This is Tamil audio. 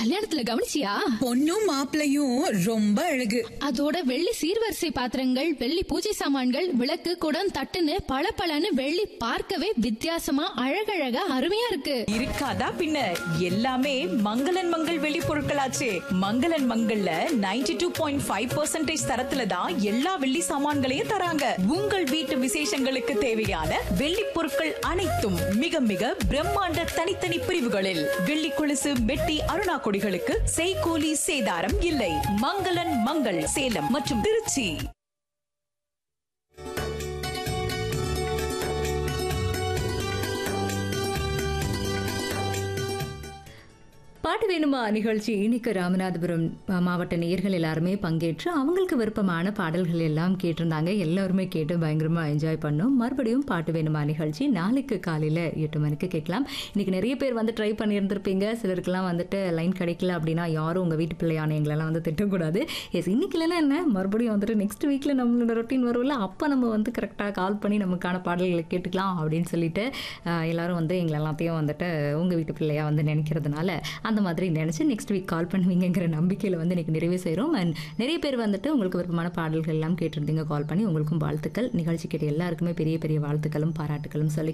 கல்யாணத்துல கவனிச்சியா பொண்ணும் மாப்பிளையும் ரொம்ப அழகு அதோட வெள்ளி சீர்வரிசை பாத்திரங்கள் வெள்ளி பூஜை சாமான்கள் விளக்கு குடம் தட்டுன்னு பளபளன்னு வெள்ளி பார்க்கவே வித்தியாசமா அழகழகா அருமையா இருக்கு இருக்காதா பின்ன எல்லாமே மங்களன் மங்கள் வெளி பொருட்களாச்சே மங்களன் மங்கள்ல 92.5% டூ பாயிண்ட் ஃபைவ் பர்சன்டேஜ் தரத்துல தான் எல்லா வெள்ளி சாமான்களையும் தராங்க உங்கள் வீட்டு விசேஷங்களுக்கு தேவையான வெள்ளி பொருட்கள் அனைத்தும் மிக மிக பிரம்மாண்ட தனித்தனி பிரிவுகளில் வெள்ளி கொலுசு மெட்டி அருணா கொடிகளுக்கு செய்கூலி சேதாரம் இல்லை மங்களன் மங்கள் சேலம் மற்றும் திருச்சி பாட்டு வேணுமா நிகழ்ச்சி இன்னைக்கு ராமநாதபுரம் அஹ், மாவட்ட நேயர்கள் எல்லாருமே பங்கேற்று அவங்களுக்கு விருப்பமான பாடல்கள் எல்லாம் கேட்டிருந்தாங்க எல்லாருமே கேட்டு பயங்கரமா என்ஜாய் பண்ணோம் மறுபடியும் பாட்டு வேணுமா நிகழ்ச்சி நாளைக்கு காலையில எட்டு மணிக்கு கேட்கலாம் இன்னைக்கு நிறைய பேர் வந்து ட்ரை பண்ணியிருந்திருப்பீங்க சிலருக்குலாம் வந்துட்டு லைன் கிடைக்கல அப்படின்னா யாரும் உங்க வீட்டு பிள்ளையான எங்களெல்லாம் வந்து திட்டக்கூடாது எஸ் இன்னைக்கு இல்லைன்னா என்ன மறுபடியும் வந்துட்டு நெக்ஸ்ட் வீக்ல நம்மளோட ரொட்டீன் வரும்ல அப்போ நம்ம வந்து கரெக்டாக கால் பண்ணி நமக்கான பாடல்களை கேட்டுக்கலாம் அப்படின்னு சொல்லிட்டு அஹ், எல்லாரும் வந்து எங்களை எல்லாத்தையும் வந்துட்டு உங்க வீட்டு பிள்ளையா வந்து நினைக்கிறதுனால அந்த மாதிரி நினச்சி நெக்ஸ்ட் வீக் கால் பண்ணுவீங்கங்கிற நம்பிக்கையில் வந்து இன்னைக்கு நிறைவு செய்கிறோம் அண்ட் நிறைய பேர் வந்துட்டு உங்களுக்கு விருப்பமான பாடல்கள் எல்லாம் கேட்டிருந்தீங்க கால் பண்ணி உங்களுக்கும் வாழ்த்துக்கள் நிகழ்ச்சி கேட்ட எல்லாருக்குமே பெரிய பெரிய வாழ்த்துக்களும் பாராட்டுகளும் சொல்லி